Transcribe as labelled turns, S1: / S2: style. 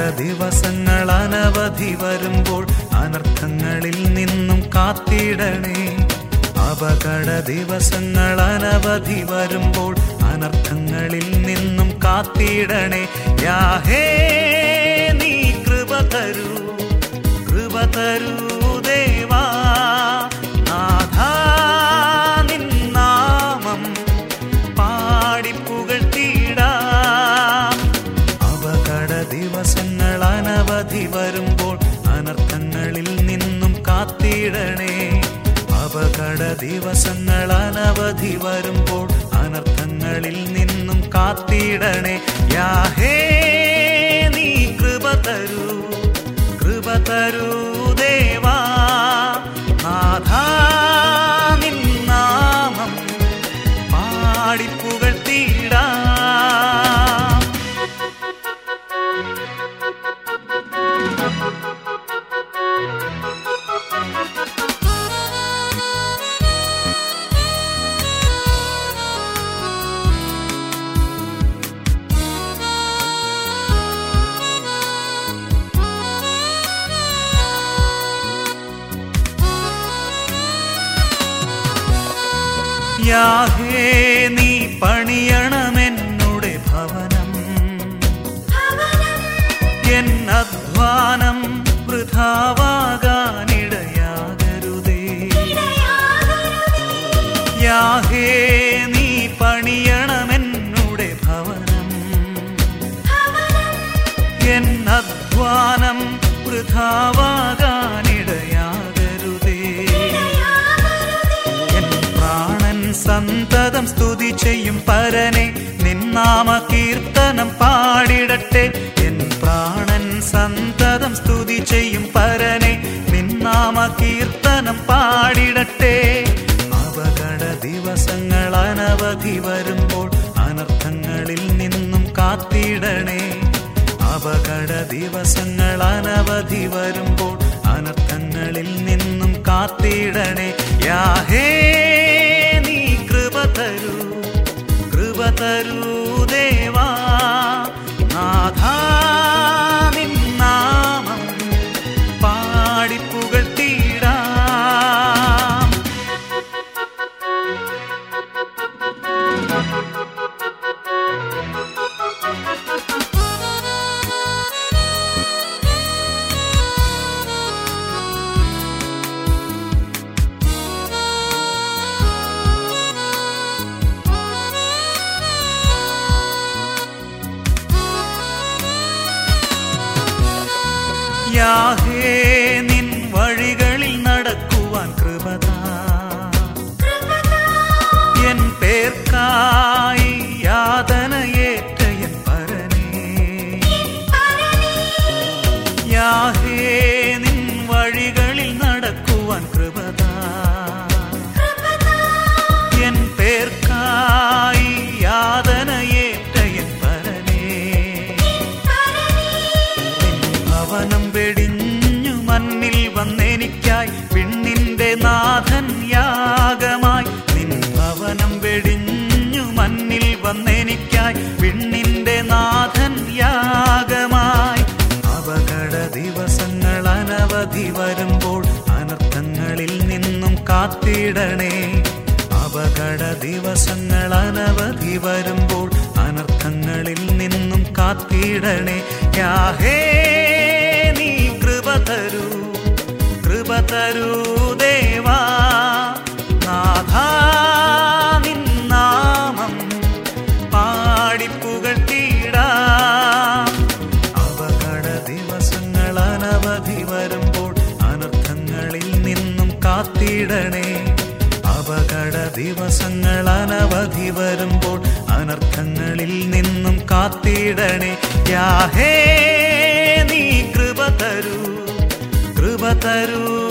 S1: ദിവസങ്ങൾ അനവധി വരുമ്പോൾ അനർത്ഥങ്ങളിൽ നിന്നും കാത്തിടണേ അപകട ദിവസങ്ങൾ അനവധി വരുമ്പോൾ അനർത്ഥങ്ങളിൽ നിന്നും കാത്തിടണേ യാഹേ നീ കൃപ തരൂ കൃപ തരൂ ദേവാ നാഥാ നിൻ നാമം പാടിപ്പുകഴ്ത്തിയിടാം അപകട ദിവസങ്ങൾ അനവധി വരുമ്പോൾ അനർത്ഥങ്ങളിൽ നിന്നും കാത്തിടണേ അപകട ദിവസങ്ങൾ അനവധി വരുമ്പോൾ അനർത്ഥങ്ങളിൽ നിന്നും കാത്തിടണേ യാഹേ നീ കൃപ തരൂ കൃപ തരൂ ദേവാ നാഥാ നിൻ നാമം പാടിപ്പുകഴ്ത്തിയിടാം യാഹേ നീ പണിയണമെന്നുടെ ഭവനം എൻ അധ്വാനം വൃഥാവാകാനിടയാകരുതേ യാഹേ നീ പണിയണമെന്നുടെ ഭവനം എൻ അധ്വാനം വൃഥാവാകാനിടയാകരുതേ എൻ പ്രാണൻ സന്തതം സ്തുതി ചെയ്യും പരനെ നിന്നാമ കീർത്തനം പാടിടട്ടെ എൻ പ്രാണൻ സന്തതം സ്തുതി ചെയ്യും പരനെ നിന്നാമ കീർത്തനം പാടിടട്ടെ അപകട ദിവസങ്ങൾ അനവധി വരുമ്പോൾ അനർത്ഥങ്ങളിൽ നിന്നും കാത്തിടണേ അപകട ദിവസങ്ങൾ അനവധി വരുമ്പോൾ അനർത്ഥങ്ങളിൽ നിന്നും കാത്തിടണേ യാഹേ നീ കൃപ തരൂ കൃപ തരൂ ദേവാ നാഥാ നിൻ നാമം പാടിപ്പുകഴ്ത്തിയിടാം യാഹേ നിൻ വഴികളിൽ നടക്കുവാൻ കൃപതാ എൻ പേർക്കായി യാതനയേറ്റ എൻ പരനേ യാഹേ നിൻ വഴികളിൽ നടക്കുവാൻ കൃപതാ എൻ പേർക്കായി യാതനയേറ്റ എൻ പരനേ ഭവനം വെടിഞ്ഞു മണ്ണിൽ വന്നെനിക്കായി വിണ്ണിന്റെ നാഥൻ യാഗമായി നിൻ ഭവനം വെടിഞ്ഞു മണ്ണിൽ വന്നെനിക്കായി വിണ്ണിന്റെ നാഥൻ യാഗമായി അപകട ദിവസങ്ങൾ അനവധി വരുമ്പോൾ അനർത്ഥങ്ങളിൽ നിന്നും കാത്തിടണേ അപകട ദിവസങ്ങൾ അനവധി വരുമ്പോൾ അനർത്ഥങ്ങളിൽ നിന്നും കാത്തിടണേ യാഹേ നീ കൃപ തരൂ കൃപ തരൂ ദേവാ നാഥാ നിൻ നാമം പാടിപ്പുകഴ്ത്തിയിടാം അപകട ദിവസങ്ങൾ അനവധി വരുമ്പോൾ അനർത്ഥങ്ങളിൽ നിന്നും കാത്തിടണേ അപകട ദിവസങ്ങൾ അനവധി വരുമ്പോൾ അനർത്ഥങ്ങളിൽ നിന്നും കാത്തിടണേ യാഹേ നീ കൃപ തരൂ കൃപ തരൂ